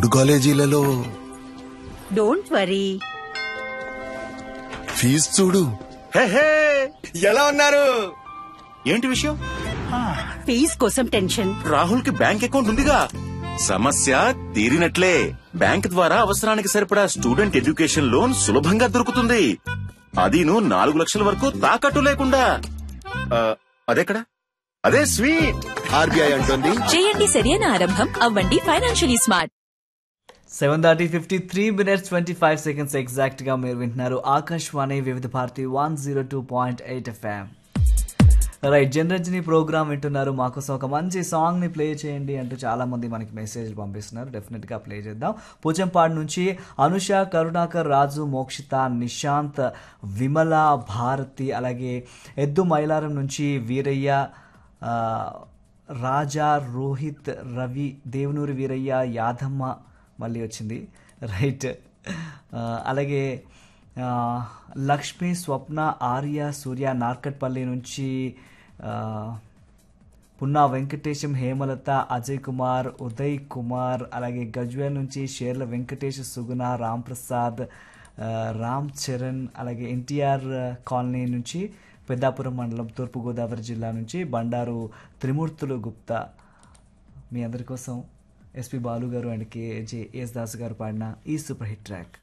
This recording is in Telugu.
మూడు కాలేజీలలో డోంట్ వరీ ఫీజు చూడు హే హే ఎలా ఉన్నారు ఏంటి విషయం ఫీజ్ కోసం టెన్షన్ రాహుల్ కి బ్యాంక్ అకౌంట్ ఉందిగా సమస్య తీరినట్లే బ్యాంక్ ద్వారా అవసరానికి సరిపడా స్టూడెంట్ ఎడ్యుకేషన్ లోన్ సులభంగా దొరుకుతుంది అదీను నాలుగు లక్షల వరకు తాకట్టు లేకుండా ఆ, అదెక్కడ అదే స్వీట్ ఆర్బీఐ అంటుంది చేయండి సరైన ఆరంభం అవ్వండి financially smart seven thirty fifty three minutes twenty five seconds ఎగ్జాక్ట్గా మీరు వింటున్నారు Akashvani Vividh Bharati one zero two point eight FM right Janaranjani program వింటున్నారు మాకోసం ఒక మంచి సాంగ్ని ప్లే చేయండి అంటూ చాలా మంది మనకి మెసేజ్లు పంపిస్తున్నారు డెఫినెట్గా ప్లే చేద్దాం పూచంపాడు నుంచి అనుష కరుణాకర్ రాజు మోక్షిత నిశాంత్ విమల భారతి అలాగే ఎద్దు మైలారం నుంచి వీరయ్య ఆ, రాజా రోహిత్ రవి దేవునూరి వీరయ్య యాదమ్మ మళ్ళీ వచ్చింది రైట్ ఆ, అలాగే ఆ, లక్ష్మి స్వప్న ఆర్య సూర్య నార్కట్పల్లి నుంచి ఆ, పున్నా వెంకటేశం హేమలత అజయ్ కుమార్ ఉదయ్ కుమార్ అలాగే గజ్వేల్ నుంచి షేర్ల వెంకటేష్ సుగుణ రామ్ ప్రసాద్ ఆ, రామ్ చరణ్ అలాగే ఎన్టీఆర్ కాలనీ నుంచి పెద్దాపురం మండలం తూర్పుగోదావరి జిల్లా నుంచి బండారు త్రిమూర్తులు గుప్తా మీ అందరి కోసం SP Balu garu and K J S Das garu పాడిన ఈ సూపర్ హిట్ ట్రాక్